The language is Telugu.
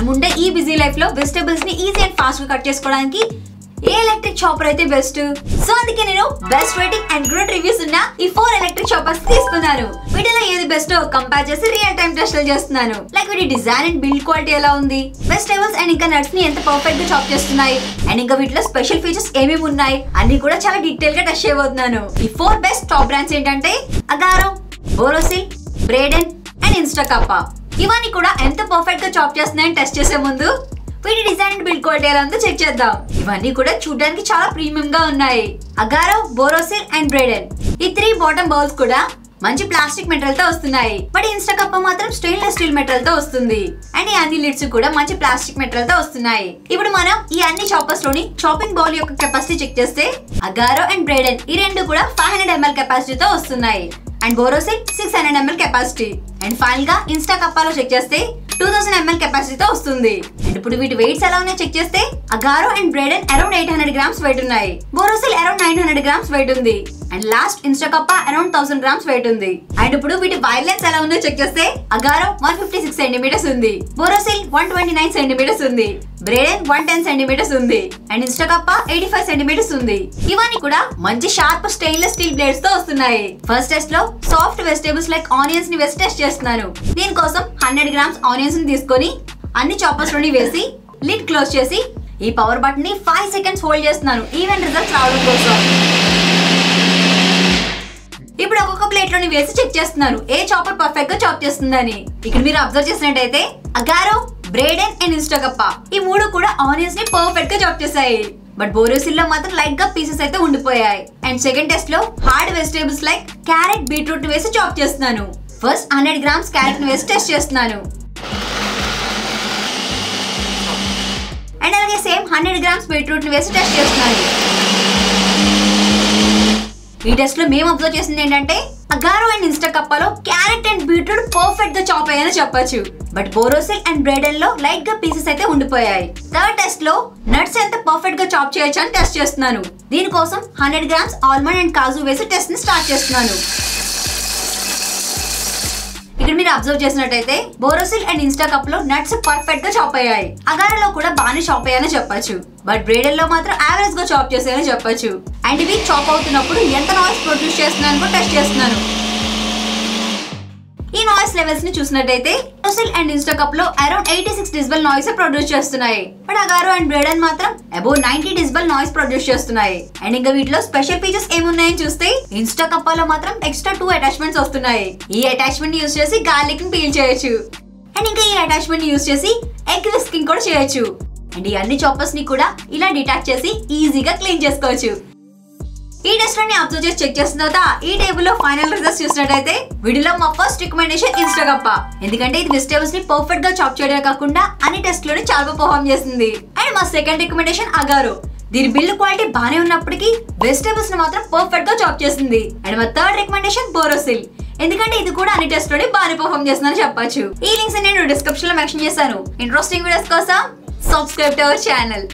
మనం ఉండే ఈ బిజీ లైఫ్ లో వెజిటబుల్స్ ని ఈజీ అండ్ ఫాస్ట్ గా కట్ చేసుకోవడానికి ఏ ఎలక్ట్రిక్ చాపర్ అయితే బెస్ట్ సో అందుకే నేను best rating and good reviews ఉన్న ఈ ఫోర్ ఎలక్ట్రిక్ చాపర్స్ తీసుకున్నాను వీటిలో ఏది బెస్ట్ కంపేర్ చేసి రియల్ టైం టెస్ట్ చేస్తున్నాను లైక్ వీటి డిజైన్ అండ్ బిల్డ్ క్వాలిటీ ఎలా ఉంది వెజిటేబుల్స్ అండ్ ఇంకా నట్స్ ని ఎంత పర్ఫెక్ట్ గా చాప్ చేస్తున్నాయి అండ్ ఇంకా వీటిలో స్పెషల్ ఫీచర్స్ ఏమేమి ఉన్నాయి అన్ని కూడా చాలా డీటెయిల్ గా టెస్ట్ చేయబోతున్నాను ఈ ఫోర్ బెస్ట్ టాప్ బ్రాండ్స్ ఏంటంటే Agaro Borosil Braden and Instacuppa ఇవన్నీ కూడా ఎంత పర్ఫెక్ట్ గా చాప్ చేస్తున్నాయని టెస్ట్ చేసే ముందు వీటి డిజైన్ అండ్ బిల్డ్ క్వాలిటీ ఎలా ఉందో చెక్ చేద్దాం ఇవన్నీ కూడా చూడడానికి చాలా ప్రీమియం గా ఉన్నాయి అగారో బోరోసిల్ అండ్ బ్రేడెన్ ఈ త్రీ బాటమ్ బౌల్స్ కూడా మంచి ప్లాస్టిక్ మెటీరియల్ తో వస్తున్నాయి బట్ ఇన్స్టా కప్ప మాత్రం స్టెయిన్లెస్ స్టీల్ మెటీరియల్ తో వస్తుంది అండ్ ఈ అన్ని లిడ్స్ కూడా మంచి ప్లాస్టిక్ మెటీరియల్ తో వస్తున్నాయి ఇప్పుడు మనం ఈ అన్ని చాపర్స్ లోని చాపింగ్ బౌల్ యొక్క కెపాసిటీ చెక్ చేస్తే అగారో అండ్ బ్రేడెన్ ఈ రెండు కూడా ఫైవ్ హండ్రెడ్ ఎంఎల్ కెపాసిటీతో వస్తున్నాయి and Borosil six hundred ML capacity and final గా ఇన్స్టా కప్పాలో చెక్ చేస్తే టూ థౌసండ్ ఎంఎల్ కెపాసిటీతో వస్తుంది అండ్ ఇప్పుడు వీటి వెయిట్స్ ఎలా ఉన్నాయో చెక్ చేస్తే Agaro and Braden around eight hundred grams weight ఉన్నాయి Borosil around nine hundred grams weight ఉంది and last Instacuppa around thousand grams weight ఉంది అండ్ ఇప్పుడు వీటి వైర్ లెన్స్ ఎలా ఉందో చెక్ చేస్తే Agaro one fifty six centimetres ఉంది Borosil one twenty nine centimetres ఉంది బ్రేడెన్ వన్ టెన్ సెంటీమీటర్స్ ఉంది and Instacuppa eighty five centimetres ఉంది ఇవన్నీ కూడా మంచి షార్ప్ స్టెయిన్లెస్ స్టీల్ బ్లేడ్స్ తో వస్తున్నాయి ఫస్ట్ టెస్ట్ లో సాఫ్ట్ వెజిటేబుల్స్ లైక్ ఆనియన్స్ ని వేసి టెస్ట్ చేస్తున్నాను దీనికోసం హండ్రెడ్ గ్రామ్స్ ఆనియన్స్ ని తీసుకొని అన్ని చాపర్స్ లోని వేసి లిడ్ క్లోజ్ చేసి ఈ పవర్ బటన్ ని ఫైవ్ సెకండ్స్ హోల్డ్ చేస్తున్నాను ఈవెన్ రిజల్ట్స్ రావడం కోసం ఇప్పుడు ఒక్కొక్క ప్లేట్ లోని వేసి చెక్ చేస్తున్నాను ఏ చాపర్ పర్ఫెక్ట్ గా చాప్ చేస్తుందని ఇక్కడ మీరు అబ్జర్వ్ చేసినట్టయితే అగారో బ్రేడెన్ అండ్ ఇన్స్టాగప్ప ఈ మూడు కూడా ఆనియన్స్ ని పర్ఫెక్ట్ గా చాప్ చేశాయి బట్ బోరోసిల్ లో మాత్రం లైట్ గా పీసెస్ అయితే ఉండిపోయాయి అండ్ సెకండ్ టెస్ట్ లో hard vegetables like carrot beetroot వేసి చాప్ చేస్తున్నాను ఫస్ట్ హండ్రెడ్ గ్రామ్స్ క్యారెట్ ని వేసి టెస్ట్ చేస్తున్నాను అండ్ అలాగే సేమ్ హండ్రెడ్ గ్రామ్స్ బీట్రూట్ ని వేసి టెస్ట్ చేస్తున్నాను ఈ టెస్ట్ లో మేము అబ్జర్వ్ చేసింది ఏంటంటే అగారో అండ్ ఇన్స్టా కప్పాలో క్యారెట్ అండ్ బీట్రూట్ పర్ఫెక్ట్ గా చాప్ అయ్యాయని చెప్పొచ్చు బట్ బోరోసిల్ అండ్ బ్రెడెన్ లో లైట్ గా పీసెస్ అయితే ఉండిపోయాయి థర్డ్ టెస్ట్ లో నట్స్ ఎంత పర్ఫెక్ట్ గా చాప్ చేయొచ్చు అని టెస్ట్ చేస్తున్నాను దీనికోసం హండ్రెడ్ గ్రామ్స్ ఆల్మండ్ అండ్ కాజు వేసి టెస్ట్ ని స్టార్ట్ చేస్తున్నాను ఇక్కడ మీరు అబ్జర్వ్ చేసినట్టయితే బోరోసిల్ అండ్ ఇన్స్టా కప్ లో నట్స్ పర్ఫెక్ట్ గా చాప్ అయ్యాయి అగారలో కూడా బాగానే చాప్ అయ్యాయని చెప్పొచ్చు బట్ బ్రేడెల్ లో మాత్రం యావరేజ్ గా చాప్ చేసాయని చెప్పొచ్చు అండ్ ఇవి చాప్ అవుతున్నప్పుడు ఎంత నాయిస్ ప్రొడ్యూస్ చేస్తున్నాను కూడా టెస్ట్ చేస్తున్నాను ఈ నాయిస్ లెవెల్స్ ని చూసినట్టయితే బోరోసిల్ అండ్ ఇన్స్టా కప్ లో around eighty six decibel noise produce చేస్తున్నాయి బట్ అగారో అండ్ బ్రేడెన్ మాత్రం above ninety decibel noise produce చేస్తున్నాయి అండ్ ఇంకా వీటిలో స్పెషల్ ఫీచర్స్ ఏమున్నాయని చూస్తే ఇన్స్టా కప్పాలో మాత్రం ఎక్స్ట్రా టూ అటాచ్మెంట్స్ వస్తున్నాయి ఈ అటాచ్మెంట్ యూస్ చేసి గార్లిక్ ని పీల్ చేయొచ్చు అండ్ ఇంకా ఈ అటాచ్మెంట్ యూస్ చేసి ఎగ్ విస్కింగ్ కూడా చేయొచ్చు అండ్ ఈ అన్ని చాపర్స్ ని కూడా ఇలా డిటాచ్ చేసి ఈజీగా క్లీన్ చేసుకోవచ్చు ఈ టెస్ట్ ని అబ్జర్వ్ చేసి చెక్ చేసిన తర్వాత ఈ టేబుల్ లో ఫైనల్ రిజల్ట్స్ చూసినట్టయితే వీడియోలో మా ఫస్ట్ రికమెండేషన్ ఇన్స్టాగప్ప ఎందుకంటే ఇది వెజిటేబుల్స్ ని పర్ఫెక్ట్ గా చాప్ చేయడమే కాకుండా అన్ని టెస్ట్ లోనే చాలా పర్ఫార్మ్ చేసింది అండ్ మా సెకండ్ రికమెండేషన్ అగారో దీని బిల్డ్ క్వాలిటీ బానే ఉన్నప్పటికీ వెజిటేబుల్స్ ని మాత్రం పర్ఫెక్ట్ గా చాప్ చేసింది అండ్ మా థర్డ్ రికమెండేషన్ బోరోసిల్ ఎందుకంటే ఇది కూడా అన్ని టెస్ట్ లోనే బాగానే పర్ఫార్మ్ చేస్తుందని చెప్పొచ్చు ఈ లింక్స్ నేను డిస్క్రిప్షన్ లో మెన్షన్ చేశాను ఇంట్రెస్టింగ్ వీడియోస్ కోసం సబ్స్క్రైబ్ టు అవర్ ఛానల్